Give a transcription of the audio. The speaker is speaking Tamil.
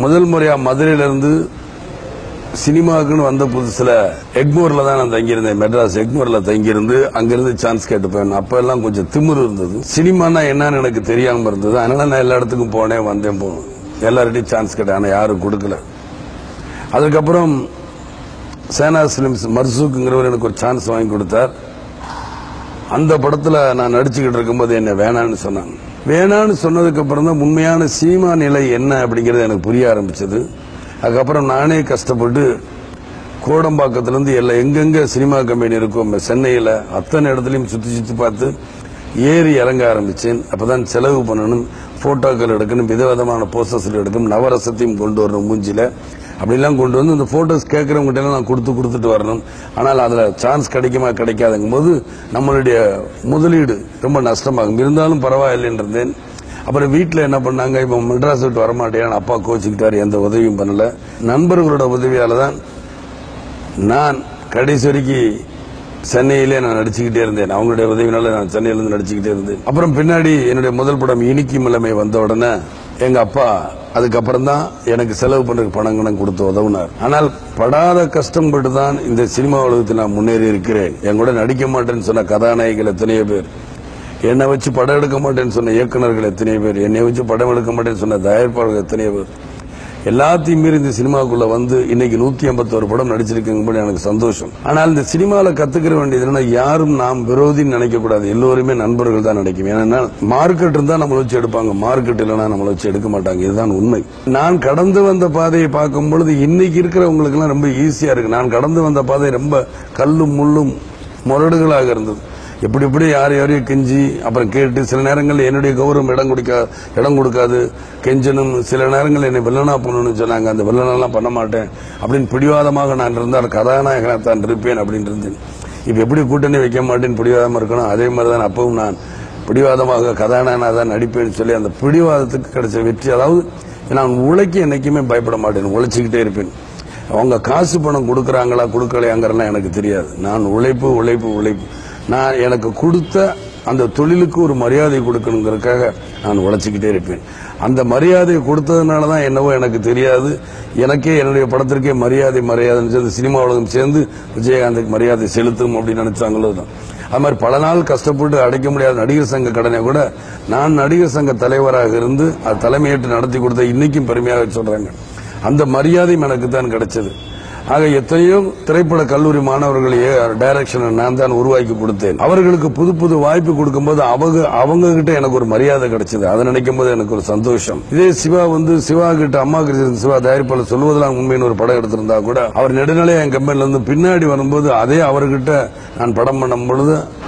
முதல் முறையா மதுரையிலிருந்து சினிமாவுக்குன்னு வந்த புதுசுல எக்மோர்ல தான் நான் தங்கியிருந்தேன் மெட்ராஸ் எக்மோர்ல தங்கியிருந்து அங்கிருந்து சான்ஸ் கேட்டு போயிருந்தேன் அப்ப எல்லாம் கொஞ்சம் திமிரு இருந்தது சினிமானா என்னன்னு எனக்கு தெரியாம இருந்தது அதனால நான் எல்லா இடத்துக்கும் போனேன் வந்தேன் போனேன் எல்லார்ட்டையும் சான்ஸ் கேட்டேன் ஆனா யாரும் கொடுக்கல அதுக்கப்புறம் சேனா சிலிம்ஸ் மர்சூக்குங்கிறவர் எனக்கு ஒரு சான்ஸ் வாங்கி கொடுத்தார் அந்த படத்துல நான் நடிச்சுக்கிட்டு இருக்கும்போது என்ன வேணான்னு சொன்னாங்க வேணான்னு சொன்னதுக்கு அப்புறம் தான் உண்மையான சினிமா நிலை என்ன அப்படிங்கறது எனக்கு புரிய ஆரம்பிச்சது அதுக்கப்புறம் நானே கஷ்டப்பட்டு கோடம்பாக்கத்துல இருந்து எல்லாம் எங்கெங்க சினிமா கம்பெனி இருக்கும் சென்னையில அத்தனை இடத்துலயும் சுத்தி சுத்தி பார்த்து ஏறி இறங்க ஆரம்பிச்சேன் அப்பதான் செலவு பண்ணணும் போட்டோக்கள் எடுக்கணும் விதவிதமான போஸ்டர்ஸ் எடுக்கணும் நவரசத்தையும் கொண்டு வரணும் மூஞ்சில அப்படிலாம் கொண்டு வந்து இந்த போட்டோஸ் கேட்கறவங்க எல்லாம் நான் கொடுத்து கொடுத்துட்டு வரணும் ஆனால் அதுல சான்ஸ் கிடைக்குமா கிடைக்காதுங்கும் போது நம்மளுடைய முதலீடு ரொம்ப நஷ்டமாகும் இருந்தாலும் பரவாயில்லைன்னு இருந்தேன் அப்புறம் வீட்டில் என்ன பண்ணாங்க இப்போ மெட்ராஸ் விட்டு வரமாட்டேன் அப்பா கோச்சுக்கிட்டாரு எந்த உதவியும் பண்ணல நண்பர்களோட உதவியால தான் நான் கடைசி வரைக்கும் சென்னையிலே நான் நடிச்சுக்கிட்டே இருந்தேன் அவங்களுடைய உதவினால நான் சென்னையில இருந்து நடிச்சுக்கிட்டே இருந்தேன் அப்புறம் பின்னாடி என்னுடைய முதல் படம் இனிக்கும் இளமை வந்த உடனே எங்க அப்பா அதுக்கப்புறம் தான் எனக்கு செலவு பண்றதுக்கு பணம் கணம் கொடுத்து உதவுனார் ஆனால் படாத கஷ்டப்பட்டு தான் இந்த சினிமா உலகத்தில் நான் முன்னேறி இருக்கிறேன் என் கூட நடிக்க மாட்டேன்னு சொன்ன கதாநாயகிகள் எத்தனையோ பேர் என்னை வச்சு படம் எடுக்க மாட்டேன்னு சொன்ன இயக்குனர்கள் எத்தனையோ பேர் என்னை வச்சு படம் எடுக்க மாட்டேன்னு சொன்ன தயாரிப்பாளர்கள் எத்தனையோ பேர் எல்லாத்தையும் மீறி இந்த சினிமாக்குள்ள வந்து இன்னைக்கு நூத்தி ஐம்பத்தோரு படம் நடிச்சிருக்குங்க எனக்கு சந்தோஷம் ஆனால் இந்த சினிமால கத்துக்கிற வேண்டியது என்னன்னா யாரும் நாம் விரோதின்னு நினைக்க கூடாது எல்லோருமே நண்பர்கள் தான் நினைக்கும் ஏன்னா மார்க்கெட் இருந்தா நம்மளை வச்சு எடுப்பாங்க மார்க்கெட் இல்லைன்னா நம்மளை வச்சு எடுக்க மாட்டாங்க இதுதான் உண்மை நான் கடந்து வந்த பாதையை பார்க்கும் பொழுது இன்னைக்கு இருக்கிறவங்களுக்கு எல்லாம் ரொம்ப ஈஸியா இருக்கு நான் கடந்து வந்த பாதை ரொம்ப கல்லும் முள்ளும் முரடுகளாக இருந்தது எப்படி எப்படி யார் யாரையும் கெஞ்சி அப்புறம் கேட்டு சில நேரங்களில் என்னுடைய கௌரவம் இடம் கொடுக்க இடம் கொடுக்காது கெஞ்சனும் சில நேரங்களில் என்னை வில்லனா பண்ணணும்னு சொன்னாங்க அந்த வில்லனெல்லாம் பண்ண மாட்டேன் அப்படின்னு பிடிவாதமாக நான் இருந்தால் கதாநாயகனாக தான் இருப்பேன் அப்படின்னு இருந்தேன் இப்ப எப்படி கூட்டணி வைக்க மாட்டேன்னு பிடிவாதமா இருக்கணும் அதே மாதிரி தான் அப்பவும் நான் பிடிவாதமாக கதாநாயகனாக தான் நடிப்பேன்னு சொல்லி அந்த பிடிவாதத்துக்கு கிடைச்ச வெற்றி அதாவது நான் உழைக்க என்னைக்குமே பயப்பட மாட்டேன் உழைச்சிக்கிட்டே இருப்பேன் அவங்க காசு பணம் கொடுக்கறாங்களா கொடுக்கலையாங்கிறலாம் எனக்கு தெரியாது நான் உழைப்பு உழைப்பு உழைப்பு நான் எனக்கு கொடுத்த அந்த தொழிலுக்கு ஒரு மரியாதை கொடுக்கணுங்கிறதுக்காக நான் உழைச்சிக்கிட்டே இருப்பேன் அந்த மரியாதையை கொடுத்ததுனால தான் என்னவோ எனக்கு தெரியாது எனக்கே என்னுடைய படத்திற்கே மரியாதை மரியாதைன்னு சேர்ந்து சினிமா உலகம் சேர்ந்து விஜயகாந்துக்கு மரியாதை செலுத்தும் அப்படின்னு நினைச்சாங்களோ தான் அது மாதிரி பல நாள் கஷ்டப்பட்டு அடைக்க முடியாத நடிகர் சங்க கடனை கூட நான் நடிகர் சங்க தலைவராக இருந்து அது தலைமையேற்று நடத்தி கொடுத்த இன்னைக்கும் பெருமையாக சொல்றாங்க அந்த மரியாதையும் எனக்கு தான் கிடைச்சது ஆக எத்தனையோ திரைப்பட கல்லூரி மாணவர்கள் டைரக்ஷனை நான் தான் உருவாக்கி கொடுத்தேன் அவர்களுக்கு புது புது வாய்ப்பு கொடுக்கும்போது அவங்க அவங்க கிட்ட எனக்கு ஒரு மரியாதை கிடைச்சது அதை நினைக்கும் போது எனக்கு ஒரு சந்தோஷம் இதே சிவா வந்து சிவா கிட்ட அம்மா கிருஷ்ணன் சிவா தயாரிப்பாளர் சொல்வதெல்லாம் உண்மைன்னு ஒரு படம் எடுத்திருந்தா கூட அவர் நெடுநிலையா என் கம்பெனில இருந்து பின்னாடி வரும்போது அதே அவர்கிட்ட நான் படம் பண்ணும் பொழுது